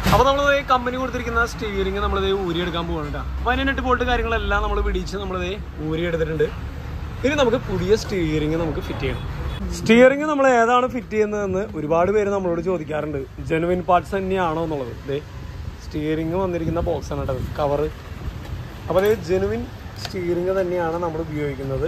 അപ്പോൾ നമ്മൾ കമ്പനി കൊടുത്തിരിക്കുന്ന സ്റ്റിയറിംഗ് നമ്മളിത് ഊരിയെടുക്കാൻ പോകണം കേട്ടോ അപ്പോൾ അതിന് നെറ്റ് ബോൾട്ട് കാര്യങ്ങളെല്ലാം നമ്മൾ പിടിച്ച് നമ്മളിത് ഊരിയെടുത്തിട്ടുണ്ട് ഇനി നമുക്ക് പുതിയ സ്റ്റിയറിംഗ് നമുക്ക് ഫിറ്റ് ചെയ്യണം സ്റ്റിയറിംഗ് നമ്മൾ ഏതാണ് ഫിറ്റ് ചെയ്യുന്നതെന്ന് ഒരുപാട് പേര് നമ്മളോട് ചോദിക്കാറുണ്ട് ജെനുവിൻ പാർട്സ് തന്നെയാണോ എന്നുള്ളത് ഇതേ സ്റ്റിയറിംഗ് വന്നിരിക്കുന്ന ബോക്സ് ആണ് കേട്ടത് കവറ് അപ്പോൾ അത് ജെനുവിൻ സ്റ്റിയറിംഗ് തന്നെയാണ് നമ്മൾ ഉപയോഗിക്കുന്നത്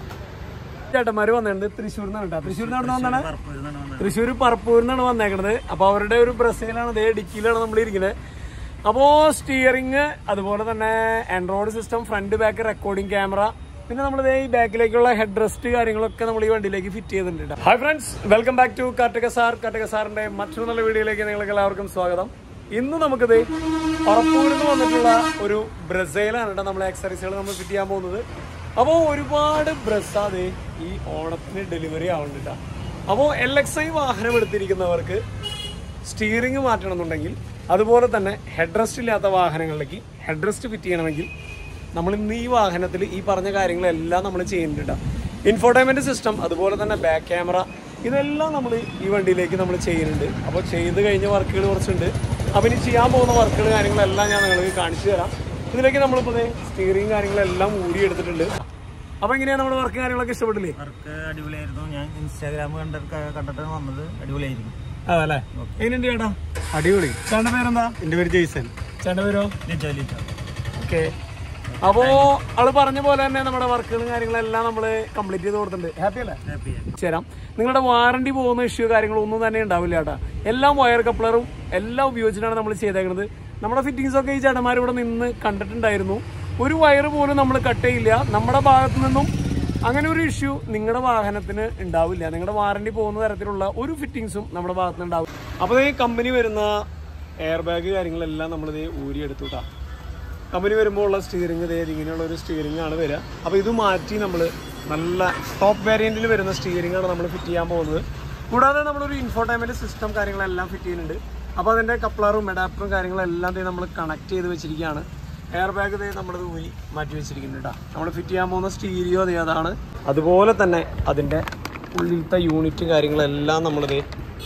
ചേട്ടന്മാർ വന്നിട്ടുണ്ട് തൃശ്ശൂരിൽ നിന്നാണ് കേട്ടോ തൃശ്ശൂരിൽ നിന്ന് വന്നാണ് തൃശ്ശൂർ പറപ്പൂരിൽ നിന്നാണ് വന്നേക്കണത് അപ്പോൾ അവരുടെ ഒരു ബ്രസയിലാണ് ഇതേ ഡിക്കിയിലാണ് നമ്മൾ ഇരിക്കുന്നത് അപ്പോൾ സ്റ്റിയറിംഗ് അതുപോലെ തന്നെ android system front back recording camera പിന്നെ നമ്മൾ ഈ ബാക്കിലേക്കുള്ള ഹെഡ് റെസ്റ്റ് കാര്യങ്ങളൊക്കെ നമ്മൾ ഈ വണ്ടിയിലേക്ക് ഫിറ്റ് ചെയ്തിട്ടുണ്ട് hi friends welcome back to Karthika sir Karthika സാറിന്റെ മറ്റൊരു നല്ല വീഡിയോയിലേക്ക് നിങ്ങൾക്ക് എല്ലാവർക്കും സ്വാഗതം ഇന്ന് നമുക്കിത് പറപ്പൂരിൽ നിന്ന് വന്നിട്ടുള്ള ഒരു ബ്രസയിലാണ് കേട്ടോ നമ്മളെ എക്സസൈസുകൾ നമ്മൾ ഫിറ്റ് ചെയ്യാൻ പോകുന്നത് അപ്പോൾ ഒരുപാട് ബ്രസ്സാതെ ഈ ഓണത്തിന് ഡെലിവറി ആവുന്നുണ്ട് അപ്പോൾ എൽ എക്സ് ഐ വാഹനം എടുത്തിരിക്കുന്നവർക്ക് സ്റ്റിയറിംഗ് മാറ്റണമെന്നുണ്ടെങ്കിൽ അതുപോലെ തന്നെ ഹെഡ് റെസ്റ്റ് ഇല്ലാത്ത വാഹനങ്ങളിലേക്ക് ഹെഡ് റെസ്റ്റ് ഫിറ്റ് ചെയ്യണമെങ്കിൽ നമ്മൾ ഇന്ന് ഈ വാഹനത്തിൽ ഈ പറഞ്ഞ കാര്യങ്ങളെല്ലാം നമ്മൾ ചെയ്യുന്നുണ്ട് ഇൻഫോർടൈൻമെൻറ്റ് സിസ്റ്റം അതുപോലെ തന്നെ ബാക്ക് ക്യാമറ ഇതെല്ലാം നമ്മൾ ഈ വണ്ടിയിലേക്ക് നമ്മൾ ചെയ്യുന്നുണ്ട് അപ്പോൾ ചെയ്ത് കഴിഞ്ഞ വർക്കുകൾ കുറച്ചുണ്ട് അപ്പോൾ ഇനി ചെയ്യാൻ പോകുന്ന വർക്കുകൾ കാര്യങ്ങളെല്ലാം ഞാൻ നിങ്ങൾക്ക് കാണിച്ചു തരാം ഇതിലേക്ക് നമ്മളിപ്പോൾ സ്റ്റിയറിംഗ് കാര്യങ്ങളെല്ലാം ഊരി എടുത്തിട്ടുണ്ട് അപ്പോൾ എങ്ങനെയാണ് നമ്മുടെ വർക്ക് കാര്യങ്ങളൊക്കെ ഇഷ്ടപ്പെട്ടില്ലേ വർക്ക് അടിപൊളിയായിരുന്നു ഞാൻ ഇൻസ്റ്റാഗ്രാം കണ്ടിട്ട് കണ്ടിട്ടാണ് വന്നത് അടിപൊളിയായിരിക്കും അതല്ലേ എങ്ങനെയുണ്ട് ചേട്ടാ അടിപൊളി ചേട്ടൻ്റെ പേരെന്താ എൻ്റെ പേര് ജെയ്സൺ ചേട്ടൻ്റെ പേരോ ലിറ്റോ ലിറ്റോ ഓക്കെ അപ്പോ ആള് പറഞ്ഞ പോലെ തന്നെ നമ്മുടെ വർക്കുകളും കാര്യങ്ങളെല്ലാം നമ്മൾ കംപ്ലീറ്റ് ചെയ്ത് കൊടുത്തിട്ടുണ്ട് ഹാപ്പി അല്ലേ ഹാപ്പിയാണ് ചേരാം നിങ്ങളുടെ വാറണ്ടി പോകുന്ന ഇഷ്യൂ കാര്യങ്ങളോ ഒന്നും തന്നെ ഉണ്ടാവില്ല ചേട്ടാ എല്ലാം വയർ കപ്ലറും എല്ലാം ഉപയോഗിച്ചിട്ടാണ് നമ്മൾ ചെയ്തേക്കുന്നത് നമ്മുടെ ഫിറ്റിങ്സ് ഒക്കെ ഈ ചേട്ടന്മാർ ഇവിടെ നിന്ന് കണ്ടിട്ടുണ്ടായിരുന്നു ഒരു വയർ പോലും നമ്മൾ കട്ട് ചെയ്യില്ല നമ്മുടെ ഭാഗത്തു നിന്നും അങ്ങനെ ഒരു ഇഷ്യൂ നിങ്ങളുടെ വാഹനത്തിന് ഉണ്ടാവില്ല നിങ്ങളുടെ വാറണ്ടി പോകുന്ന തരത്തിലുള്ള ഒരു ഫിറ്റിങ്സും നമ്മുടെ ഭാഗത്ത് നിന്ന് ഉണ്ടാവും അപ്പോൾ ഈ കമ്പനി വരുന്ന എയർ ബാഗ് കാര്യങ്ങളെല്ലാം നമ്മളിത് ഊരിയെടുത്തുട്ടാ കമ്പനി വരുമ്പോൾ ഉള്ള സ്റ്റിയറിംഗ് ഇതേ ഇങ്ങനെയുള്ള ഒരു സ്റ്റിയറിംഗ് ആണ് വരിക അപ്പോൾ ഇത് മാറ്റി നമ്മൾ നല്ല ടോപ്പ് വേരിയന്റിൽ വരുന്ന സ്റ്റിയറിംഗ് ആണ് നമ്മൾ ഫിറ്റ് ചെയ്യാൻ പോകുന്നത് കൂടാതെ നമ്മളൊരു ഇൻഫോർടൈൻമെന്റ് സിസ്റ്റം കാര്യങ്ങളെല്ലാം ഫിറ്റ് ചെയ്യുന്നുണ്ട് അപ്പോൾ അതിൻ്റെ കപ്ലറും അഡാപ്റ്ററും കാര്യങ്ങളെല്ലാം ദേ നമ്മൾ കണക്ട് ചെയ്ത് വെച്ചിരിക്കുകയാണ് എയർ ബാഗ് ദേ നമ്മളിത് ഊരി മാറ്റി വെച്ചിരിക്കുന്നുണ്ട് കേട്ടോ നമ്മൾ ഫിറ്റ് ചെയ്യാൻ പോകുന്ന സ്റ്റീരിയോ ദേ അതാണ് അതുപോലെ തന്നെ അതിൻ്റെ ഉള്ളിലത്തെ യൂണിറ്റ് കാര്യങ്ങളെല്ലാം നമ്മളിത്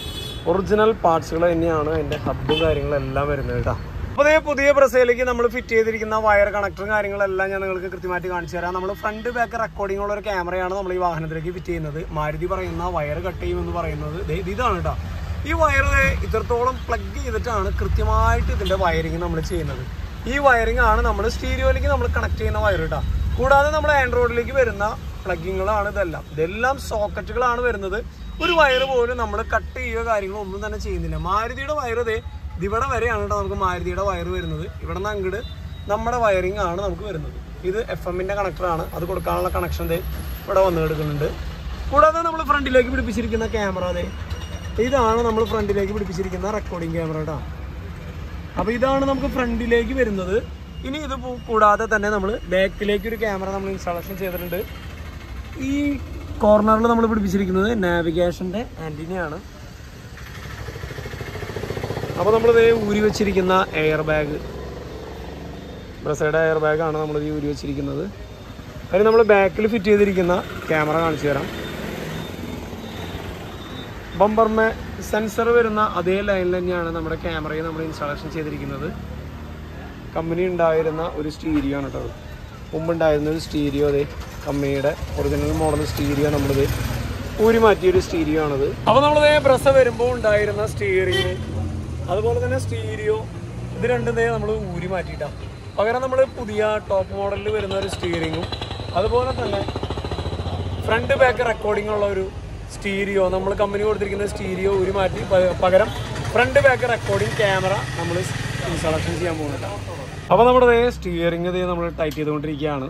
ഒറിജിനൽ പാർട്സുകൾ തന്നെയാണ് അതിൻ്റെ ഹബും കാര്യങ്ങളെല്ലാം വരുന്നത് കേട്ടോ അപ്പോൾ അതേ പുതിയ ബ്രസയിലേക്ക് നമ്മൾ ഫിറ്റ് ചെയ്തിരിക്കുന്ന വയർ കണക്ടറും കാര്യങ്ങളെല്ലാം ഞാൻ നിങ്ങൾക്ക് കൃത്യമായിട്ട് കാണിച്ചു തരാം നമ്മൾ ഫ്രണ്ട് ബാക്ക് റെക്കോർഡിംഗ് ഉള്ള ഒരു ക്യാമറയാണ് നമ്മൾ ഈ വാഹനത്തിലേക്ക് ഫിറ്റ് ചെയ്യുന്നത് മാരുതി പറയുന്ന വയർ കട്ട് ചെയ്യുമെന്ന് പറയുന്നത് ദേ ഇത് ഇതാണ് കേട്ടോ ഈ വയർ ഇത്രത്തോളം പ്ലഗ് ചെയ്തിട്ടാണ് കൃത്യമായിട്ട് ഇതിൻ്റെ വയറിങ് നമ്മൾ ചെയ്യുന്നത് ഈ വയറിംഗ് ആണ് നമ്മൾ സ്റ്റീരിയോയിലേക്ക് നമ്മൾ കണക്ട് ചെയ്യുന്ന വയർ കേട്ടോ കൂടാതെ നമ്മൾ ആൻഡ്രോയിഡിലേക്ക് വരുന്ന പ്ലഗിങ്ങുകളാണ് ഇതെല്ലാം ഇതെല്ലാം സോക്കറ്റുകളാണ് വരുന്നത് ഒരു വയർ പോലും നമ്മൾ കട്ട് ചെയ്യുക കാര്യങ്ങളോ ഒന്നും തന്നെ ചെയ്യുന്നില്ല മാരുതിയുടെ വയർ ഇതേ ഇത് ഇവിടെ വരെയാണ് കേട്ടോ നമുക്ക് മാരുതിയുടെ വയർ വരുന്നത് ഇവിടെ നിന്ന് അങ്ങോട്ട് നമ്മുടെ വയറിംഗ് ആണ് നമുക്ക് വരുന്നത് ഇത് എഫ് എമ്മിൻ്റെ കണക്ടറാണ് അത് കൊടുക്കാനുള്ള കണക്ഷൻ ദേ ഇവിടെ വന്ന് എടുക്കുന്നുണ്ട് കൂടാതെ നമ്മൾ ഫ്രണ്ടിലേക്ക് പിടിപ്പിച്ചിരിക്കുന്ന ക്യാമറ അതെ ഇതാണ് നമ്മൾ ഫ്രണ്ടിലേക്ക് പിടിപ്പിച്ചിരിക്കുന്ന റെക്കോർഡിംഗ് ക്യാമറ കേട്ടോ അപ്പോൾ ഇതാണ് നമുക്ക് ഫ്രണ്ടിലേക്ക് വരുന്നത് ഇനി ഇത് പോ- കൂടാതെ തന്നെ നമ്മൾ ബാക്കിലേക്ക് ഒരു ക്യാമറ നമ്മൾ ഇൻസ്റ്റാളേഷൻ ചെയ്തിട്ടുണ്ട് ഈ കോർണറിൽ നമ്മൾ പിടിപ്പിച്ചിരിക്കുന്നത് നാവിഗേഷൻ്റെ ആൻറ്റിനയാണ് അപ്പോൾ നമ്മളിത് ഊരി വെച്ചിരിക്കുന്ന എയർ ബാഗ് ബ്രസയുടെ എയർ ബാഗാണ് നമ്മളിത് ഊരി വെച്ചിരിക്കുന്നത് അതിന് നമ്മൾ ബാക്കിൽ ഫിറ്റ് ചെയ്തിരിക്കുന്ന ക്യാമറ കാണിച്ചു തരാം ബമ്പർമേ സെൻസർ വരുന്ന അതേ ലൈനിൽ തന്നെയാണ് നമ്മുടെ ക്യാമറയിൽ നമ്മൾ ഇൻസ്റ്റാളേഷൻ ചെയ്തിരിക്കുന്നത് കമ്പനി ഉണ്ടായിരുന്ന ഒരു സ്റ്റീരിയോ ആണ് കേട്ടോ അത്. മുമ്പുണ്ടായിരുന്ന ഒരു സ്റ്റീരിയോ അതെ കമ്പനിയുടെ ഒറിജിനൽ മോഡൽ സ്റ്റീരിയോ നമ്മളിത് ഊരി മാറ്റിയ ഒരു സ്റ്റീരിയോ ആണത് അപ്പോൾ നമ്മളിത് ബ്രസ വരുമ്പോൾ ഉണ്ടായിരുന്ന സ്റ്റീറിങ് അതുപോലെ തന്നെ സ്റ്റീരിയോ ഇത് രണ്ടും ദേ നമ്മൾ ഊരി മാറ്റിയിട്ടാണ് പകരം നമ്മൾ പുതിയ ടോപ്പ് മോഡലിൽ വരുന്ന ഒരു സ്റ്റീറിങ്ങും അതുപോലെ തന്നെ ഫ്രണ്ട് ബാക്ക് റെക്കോർഡിംഗ് ഉള്ള ഒരു സ്റ്റീരിയോ നമ്മൾ കമ്പനി കൊടുത്തിരിക്കുന്ന സ്റ്റീരിയോ ഒരു മാറ്റി പ- പകരം ഫ്രണ്ട് ബാക്ക് റെക്കോർഡിംഗ് ക്യാമറ നമ്മൾ ഇൻസ്റ്റാളേഷൻ ചെയ്യാൻ പോകുന്നുണ്ട് അപ്പോൾ നമ്മുടെ സ്റ്റിയറിംഗ് ഇത് നമ്മൾ ടൈറ്റ് ചെയ്തുകൊണ്ടിരിക്കുകയാണ്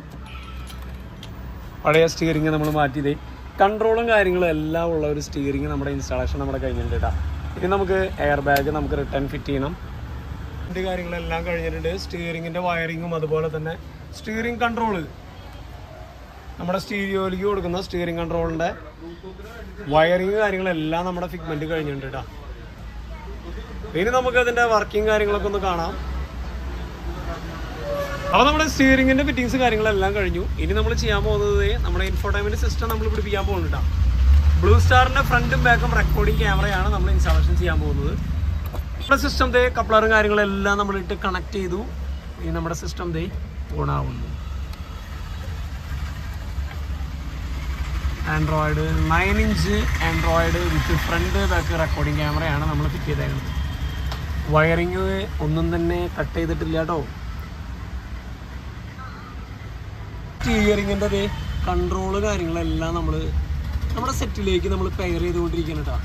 പഴയ സ്റ്റിയറിംഗ് നമ്മൾ മാറ്റിയത് കൺട്രോളും കാര്യങ്ങളും എല്ലാം ഉള്ള ഒരു സ്റ്റിയറിംഗ് നമ്മുടെ ഇൻസ്റ്റാളേഷൻ നമ്മുടെ കഴിഞ്ഞിട്ടുണ്ട് കേട്ടോ ഇനി നമുക്ക് എയർ ബാഗ് നമുക്ക് റിട്ടേൺ ഫിറ്റ് ചെയ്യണം ഇതിൻ്റെ കാര്യങ്ങളെല്ലാം കഴിഞ്ഞിട്ടുണ്ട് സ്റ്റിയറിംഗിൻ്റെ വയറിങ്ങും അതുപോലെ തന്നെ സ്റ്റിയറിംഗ് കൺട്രോള് നമ്മുടെ സ്റ്റീരിയോയിലേക്ക് കൊടുക്കുന്ന സ്റ്റിയറിംഗ് കൺട്രോളിന്റെ വയറിങ് കാര്യങ്ങളെല്ലാം നമ്മുടെ ഫിഗ്മെന്റ് കഴിഞ്ഞിട്ടുണ്ട് കേട്ടോ ഇനി നമുക്ക് അതിന്റെ വർക്കിംഗ് കാര്യങ്ങളൊക്കെ ഒന്ന് കാണാം അപ്പോൾ നമ്മുടെ സ്റ്റിയറിംഗിന്റെ ഫിറ്റിങ്സ് കാര്യങ്ങളെല്ലാം കഴിഞ്ഞു ഇനി നമ്മൾ ചെയ്യാൻ പോകുന്നത് നമ്മുടെ ഇൻഫോർടൈൻമെന്റ് സിസ്റ്റം നമ്മൾ പിടിപ്പിക്കാൻ പോകുന്നുണ്ട് ബ്ലൂ സ്റ്റാറിന്റെ ഫ്രണ്ടും ബാക്കും റെക്കോർഡിംഗ് ക്യാമറയാണ് നമ്മൾ ഇൻസ്റ്റാളേഷൻ ചെയ്യാൻ പോകുന്നത് നമ്മുടെ സിസ്റ്റം ദേ കപ്ലറും കാര്യങ്ങളെല്ലാം നമ്മൾ ഇട്ട് കണക്ട് ചെയ്തു ഇനി നമ്മുടെ സിസ്റ്റം ദേ ഓൺ ആവുന്നു android nine inch android with front back recording ക്യാമറയാണ് നമ്മൾ ഫിറ്റ് ചെയ്തേക്കുന്നത് വയറിങ് ഒന്നും തന്നെ കട്ട് ചെയ്തിട്ടില്ല കേട്ടോ സ്റ്റിയറിങ്ങിൻ്റെ അതേ കൺട്രോള് കാര്യങ്ങളെല്ലാം നമ്മൾ നമ്മുടെ സെറ്റിലേക്ക് നമ്മൾ പെയർ ചെയ്തുകൊണ്ടിരിക്കണം കേട്ടോ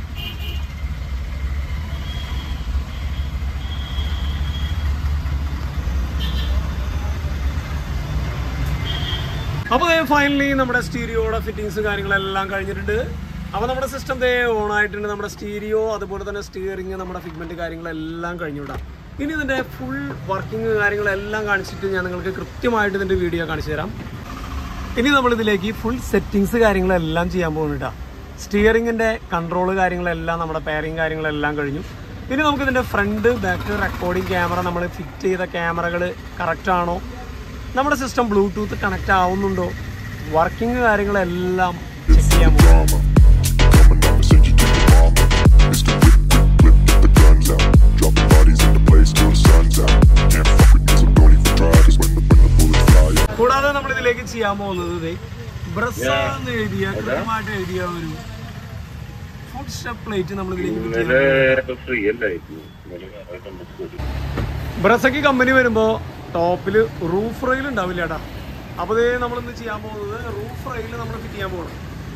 അപ്പോൾ ഫൈനലി നമ്മുടെ സ്റ്റീരിയോയുടെ ഫിറ്റിങ്സ് കാര്യങ്ങളെല്ലാം കഴിഞ്ഞിട്ടുണ്ട് അപ്പോൾ നമ്മുടെ സിസ്റ്റം ദേ ഓൺ ആയിട്ടുണ്ട് നമ്മുടെ സ്റ്റീരിയോ അതുപോലെ തന്നെ സ്റ്റിയറിംഗ് നമ്മുടെ ഫിഗ്മെന്റ് കാര്യങ്ങളെല്ലാം കഴിഞ്ഞു വിടാം ഇനി ഇതിന്റെ ഫുൾ വർക്കിംഗ് കാര്യങ്ങളെല്ലാം കാണിച്ചിട്ട് ഞാൻ നിങ്ങൾക്ക് കൃത്യമായിട്ട് ഇതിന്റെ വീഡിയോ കാണിച്ചു തരാം ഇനി നമ്മൾ ഇതിലേക്ക് ഫുൾ സെറ്റിങ്സ് കാര്യങ്ങളെല്ലാം ചെയ്യാൻ പോകുന്നുണ്ടാ സ്റ്റിയറിംഗിന്റെ കൺട്രോൾ കാര്യങ്ങളെല്ലാം നമ്മുടെ പെയറിംഗ് കാര്യങ്ങളെല്ലാം കഴിഞ്ഞു ഇനി നമുക്ക് ഇതിന്റെ ഫ്രണ്ട് ബാക്ക് റെക്കോർഡിംഗ് ക്യാമറ നമ്മൾ ഫിറ്റ് ചെയ്ത ക്യാമറകൾ കറക്റ്റ് ആണോ നമ്മുടെ സിസ്റ്റം ബ്ലൂടൂത്ത് കണക്ട് ആവുന്നുണ്ടോ വർക്കിംഗ് കാര്യങ്ങളെല്ലാം ചെക്ക് ചെയ്യാൻ പോകും Coming up and send you to the mama. Mr. Whip, whip, whip, get the guns out. Dropping bodies in the place till the sun's out. Can't fuck with this, so don't even try. Cause when the, when the bullets fly out. കൂടാതെ നമ്മൾ ഇതിലേക്ക് ചെയ്യാൻ പോകുന്നത് ദേ ബ്രസ എന്ന് എഴുതിയ കൃത്യമായിട്ട് എഴുതിയ ഒരു ഫുഡ് സ്റ്റെപ്പ് പ്ലേറ്റ് നമ്മൾ ഇതിലേക്ക് fit ചെയ്യാൻ ഇന്നലെ ഫ്രീ അല്ലായിരുന്നു ഇന്നലെ വേറെ നമുക്ക് വരും. ബ്രസയ്ക്ക് കമ്പനി വരുമ്പോ ടോപ്പില് റൂഫ് റെയിൽ ഉണ്ടാവില്ല ചേട്ടാ അപ്പൊ ദേ നമ്മൾ ഇന്ന് ചെയ്യാൻ പോകുന്നത് റൂഫ് റെയിൽ നമ്മൾ ഫിറ്റ് ചെയ്യാൻ പോകണം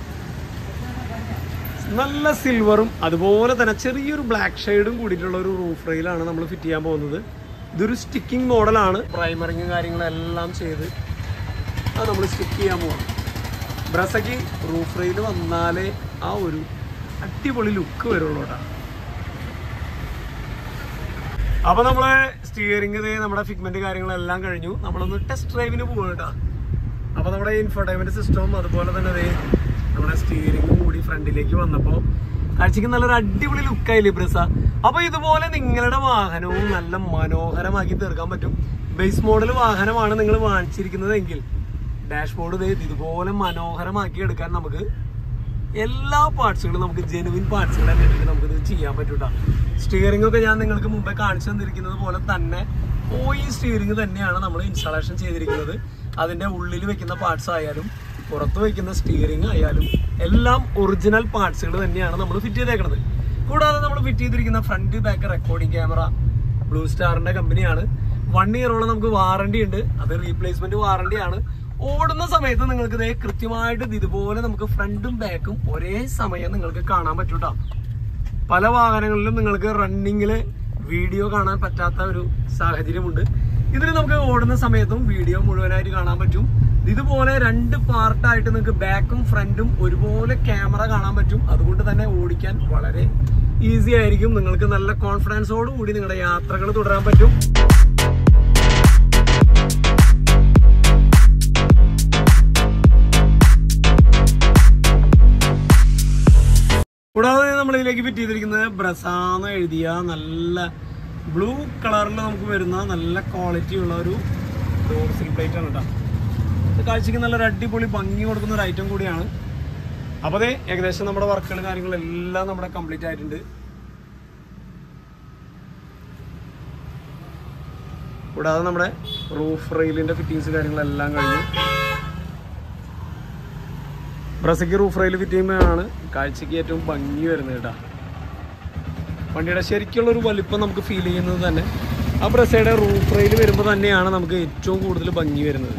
നല്ല സിൽവറും അതുപോലെ തന്നെ ചെറിയൊരു ബ്ലാക്ക് ഷെയ്ഡും കൂടിയിട്ടുള്ള ഒരു റൂഫ് റെയിലാണ് നമ്മൾ ഫിറ്റ് ചെയ്യാൻ പോകുന്നത് ഇതൊരു സ്റ്റിക്കിംഗ് മോഡലാണ് പ്രൈമറിങ്ങും കാര്യങ്ങളെല്ലാം ചെയ്ത് അത് നമ്മൾ സ്റ്റിക്ക് ചെയ്യാൻ പോകണം ബ്രസയ്ക്ക് റൂഫ് റെയിൽ വന്നാലേ ആ ഒരു അടിപൊളി ലുക്ക് വരുള്ളൂ കേട്ടോ അപ്പൊ നമ്മള് സ്റ്റിയറിംഗ് നമ്മുടെ ഫിഗ്മെന്റ് കാര്യങ്ങളെല്ലാം കഴിഞ്ഞു നമ്മളൊന്ന് ടെസ്റ്റ് ഡ്രൈവിന് പോവാ കേട്ടോ അപ്പൊ നമ്മുടെ ഇൻഫോർടൈൻമെന്റ് സിസ്റ്റവും അതുപോലെ തന്നെ ദേ നമ്മുടെ സ്റ്റിയറിംഗും കൂടി ഫ്രണ്ടിലേക്ക് വന്നപ്പോ കാഴ്ചക്ക് നല്ലൊരു അടിപൊളി ലുക്കായില്ലേ ബ്രസ അപ്പൊ ഇതുപോലെ നിങ്ങളുടെ വാഹനവും നല്ല മനോഹരമാക്കി തീർക്കാൻ പറ്റും ബേസ് മോഡൽ വാഹനമാണ് നിങ്ങൾ വാങ്ങിച്ചിരിക്കുന്നത് എങ്കിൽ ഡാഷ്ബോർഡ് ദേ ഇതുപോലെ മനോഹരമാക്കി എടുക്കാൻ നമുക്ക് എല്ലാ പാർട്സുകളും നമുക്ക് ജെനുവിൻ പാർട്സുകൾ തന്നെ ഇട്ടിട്ട് നമുക്ക് ഇത് ചെയ്യാൻ പറ്റൂട്ടാ സ്റ്റിയറിംഗ് ഒക്കെ ഞാൻ നിങ്ങൾക്ക് മുമ്പേ കാണിച്ചു തന്നിരിക്കുന്നത് പോലെ തന്നെ ഓ ഈ സ്റ്റിയറിംഗ് തന്നെയാണ് നമ്മൾ ഇൻസ്റ്റാളേഷൻ ചെയ്തിരിക്കുന്നത് അതിന്റെ ഉള്ളിൽ വെക്കുന്ന പാർട്സ് ആയാലും പുറത്ത് വെക്കുന്ന സ്റ്റിയറിംഗ് ആയാലും എല്ലാം ഒറിജിനൽ പാർട്സുകൾ തന്നെയാണ് നമ്മൾ ഫിറ്റ് ചെയ്തേക്കുന്നത് കൂടാതെ നമ്മൾ ഫിറ്റ് ചെയ്തിരിക്കുന്ന front back recording camera blue സ്റ്റാറിന്റെ കമ്പനിയാണ് വൺ ഇയറോളം നമുക്ക് വാറണ്ടി ഉണ്ട് അത് റീപ്ലേസ്മെന്റ് വാറണ്ടി ആണ് ഓടുന്ന സമയത്ത് നിങ്ങൾക്ക് ഇതേ കൃത്യമായിട്ട് ഇത് ഇതുപോലെ നമുക്ക് ഫ്രണ്ടും ബാക്കും ഒരേ സമയം നിങ്ങൾക്ക് കാണാൻ പറ്റൂട്ടോ പല വാഹനങ്ങളിലും നിങ്ങൾക്ക് റണ്ണിങ്ങില് വീഡിയോ കാണാൻ പറ്റാത്ത ഒരു സാഹചര്യമുണ്ട് ഇതിൽ നമുക്ക് ഓടുന്ന സമയത്തും വീഡിയോ മുഴുവനായിട്ട് കാണാൻ പറ്റും ഇതുപോലെ രണ്ട് പാർട്ടായിട്ട് നിങ്ങൾക്ക് ബാക്കും ഫ്രണ്ടും ഒരുപോലെ ക്യാമറ കാണാൻ പറ്റും അതുകൊണ്ട് തന്നെ ഓടിക്കാൻ വളരെ ഈസി ആയിരിക്കും നിങ്ങൾക്ക് നല്ല കോൺഫിഡൻസോട് കൂടി നിങ്ങളുടെ യാത്രകൾ തുടരാൻ പറ്റും കൂടാതെ നമ്മൾ ഇതിലേക്ക് ഫിറ്റ് ചെയ്തിരിക്കുന്നത് ബ്രസാന്ന് എഴുതിയ നല്ല ബ്ലൂ കളറിൽ നമുക്ക് വരുന്ന നല്ല ക്വാളിറ്റി ഉള്ള ഒരു ഡോർസിൽ പ്ലേറ്റ് ആണ് കേട്ടോ ഇത് കാഴ്ചക്ക് നല്ലൊരു അടിപൊളി ഭംഗി കൊടുക്കുന്ന ഒരു ഐറ്റം കൂടിയാണ് അപ്പോൾ അതെ ഏകദേശം നമ്മുടെ വർക്കുകൾ കാര്യങ്ങളെല്ലാം നമ്മുടെ കംപ്ലീറ്റ് ആയിട്ടുണ്ട് കൂടാതെ നമ്മുടെ റൂഫ് റെയിലിന്റെ ഫിറ്റിങ്സ് കാര്യങ്ങളെല്ലാം കഴിഞ്ഞു ബ്രസയ്ക്ക് റൂഫ് റെയിൽ ഫിറ്റ് ചെയ്യുമ്പോഴാണ് കാഴ്ചക്ക് ഏറ്റവും ഭംഗി വരുന്നത് കേട്ടോ വണ്ടിയുടെ ശരിക്കുള്ള ഒരു വലിപ്പം നമുക്ക് ഫീൽ ചെയ്യുന്നത് തന്നെ ആ ബ്രസയുടെ റൂഫ് റെയിൽ വരുമ്പോൾ തന്നെയാണ് നമുക്ക് ഏറ്റവും കൂടുതൽ ഭംഗി വരുന്നത്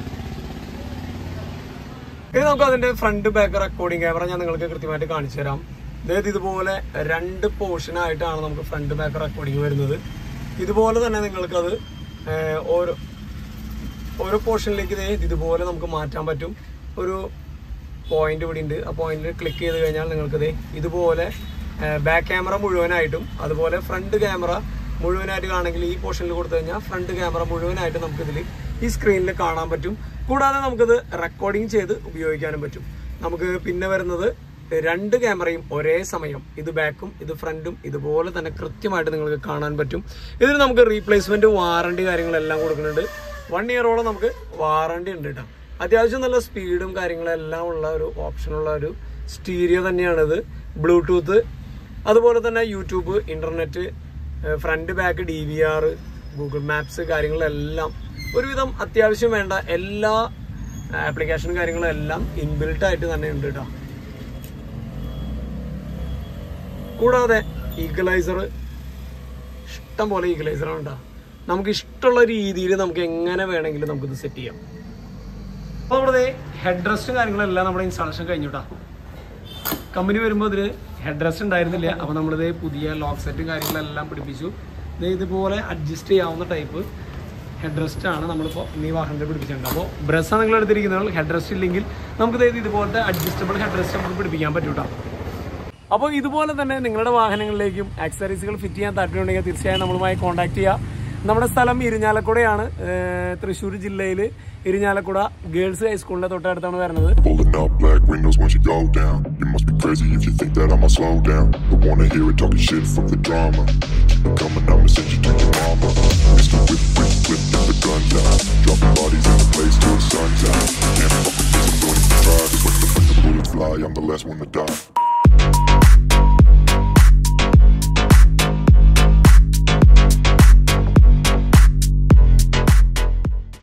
ഇനി നമുക്ക് അതിന്റെ ഫ്രണ്ട് ബാക്ക് റെക്കോർഡിംഗ് ക്യാമറ ഞാൻ നിങ്ങൾക്ക് കൃത്യമായിട്ട് കാണിച്ചു തരാം അതായത് ഇതുപോലെ രണ്ട് പോർഷൻ ആയിട്ടാണ് നമുക്ക് ഫ്രണ്ട് ബാക്ക് റെക്കോർഡിംഗ് വരുന്നത് ഇതുപോലെ തന്നെ നിങ്ങൾക്കത് ഏഹ്, ഓരോ ഓരോ പോർഷനിലേക്ക് ഇതേ ഇതുപോലെ നമുക്ക് മാറ്റാൻ പറ്റും ഒരു പോയിന്റ് ഇവിടെ ഉണ്ട് ആ പോയിന്റിൽ ക്ലിക്ക് ചെയ്ത് കഴിഞ്ഞാൽ നിങ്ങൾക്ക് ഇതേ ഇതുപോലെ ബാക്ക് ക്യാമറ മുഴുവനായിട്ടും അതുപോലെ ഫ്രണ്ട് ക്യാമറ മുഴുവനായിട്ട് കാണെങ്കിൽ ഈ പോർഷനിൽ കൊടുത്തു കഴിഞ്ഞാൽ ഫ്രണ്ട് ക്യാമറ മുഴുവനായിട്ട് നമുക്കിതിൽ ഈ സ്ക്രീനിൽ കാണാൻ പറ്റും കൂടാതെ നമുക്കിത് റെക്കോർഡിംഗ് ചെയ്ത് ഉപയോഗിക്കാനും പറ്റും നമുക്ക് പിന്നെ വരുന്നത് രണ്ട് ക്യാമറയും ഒരേ സമയം ഇത് ബാക്കും ഇത് ഫ്രണ്ടും ഇതുപോലെ തന്നെ കൃത്യമായിട്ട് നിങ്ങൾക്ക് കാണാൻ പറ്റും ഇതിന് നമുക്ക് റീപ്ലേസ്മെന്റ് വാറണ്ടി കാര്യങ്ങളെല്ലാം കൊടുക്കുന്നുണ്ട് വൺ ഇയറോളം നമുക്ക് വാറണ്ടി ഉണ്ട് കേട്ടോ അത്യാവശ്യം നല്ല സ്പീഡും കാര്യങ്ങളെല്ലാം ഉള്ള ഒരു ഓപ്ഷനുള്ള ഒരു സ്റ്റീരിയോ തന്നെയാണിത് ബ്ലൂടൂത്ത് അതുപോലെ തന്നെ YouTube internet front back D V R Google maps കാര്യങ്ങളെല്ലാം ഒരുവിധം അത്യാവശ്യം വേണ്ട എല്ലാ ആപ്ലിക്കേഷൻ കാര്യങ്ങളെല്ലാം ഇൻബിൽട്ട് ആയിട്ട് തന്നെ ഉണ്ട് കേട്ടോ കൂടാതെ ഈക്വലൈസർ ഇഷ്ടം പോലെ ഈക്വലൈസർ ഉണ്ട് നമുക്ക് ഇഷ്ടമുള്ള രീതിയിൽ നമുക്ക് എങ്ങനെ വേണമെങ്കിലും നമുക്കിത് സെറ്റ് ചെയ്യാം അപ്പോൾ നമ്മുടെ ഹെഡ് റെസ്റ്റും കാര്യങ്ങളെല്ലാം നമ്മുടെ ഇൻസ്റ്റാളേഷൻ കഴിഞ്ഞുട്ടാ കമ്പനി വരുമ്പോൾ ഇതിൽ ഹെഡ് റെസ്റ്റ് ഉണ്ടായിരുന്നില്ല അപ്പോൾ നമ്മളിത് പുതിയ ലോക്ക് സെറ്റും കാര്യങ്ങളെല്ലാം പിടിപ്പിച്ചു ഇത് ഇതുപോലെ അഡ്ജസ്റ്റ് ചെയ്യാവുന്ന ടൈപ്പ് ഹെഡ് റെസ്റ്റ് ആണ് നമ്മളിപ്പോൾ ഈ വാഹനത്തിൽ പിടിപ്പിച്ചിട്ടുണ്ട് അപ്പോൾ ബ്രസ്സാണ് നിങ്ങൾ എടുത്തിരിക്കുന്നത് ഹെഡ് റെസ്റ്റ് ഇല്ലെങ്കിൽ നമുക്ക് ഇത് ഇതുപോലത്തെ അഡ്ജസ്റ്റബിൾ ഹെഡ് റെസ്റ്റ് നമുക്ക് പിടിപ്പിക്കാൻ പറ്റൂട്ടോ അപ്പോൾ ഇതുപോലെ തന്നെ നിങ്ങളുടെ വാഹനങ്ങളിലേക്കും ആക്സറീസുകൾ ഫിറ്റ് ചെയ്യാൻ താല്പര്യമുണ്ടെങ്കിൽ തീർച്ചയായും നമ്മളുമായി കോൺടാക്ട് ചെയ്യുക നമ്മുടെ സ്ഥലം ഇരിഞ്ഞാലക്കുടയാണ് ഏഹ് തൃശ്ശൂർ ജില്ലയിൽ ഇരിഞ്ഞാലക്കുട ഗേൾസ് ഹൈസ്കൂളിന്റെ തൊട്ടടുത്താണ് വരുന്നത് Pulling up black windows once you go down. You must be crazy if you think that I'ma slow down. Don't wanna hear it talking shit, fuck the drama. Keep it coming, I'ma send you to your mama. Mr. Whip, whip, whip, get the guns out. Dropping bodies in the place till the sun's out. Can't fuck with this, I'm going to try. 'cause when the, when the bullets fly, I'm the last one to die.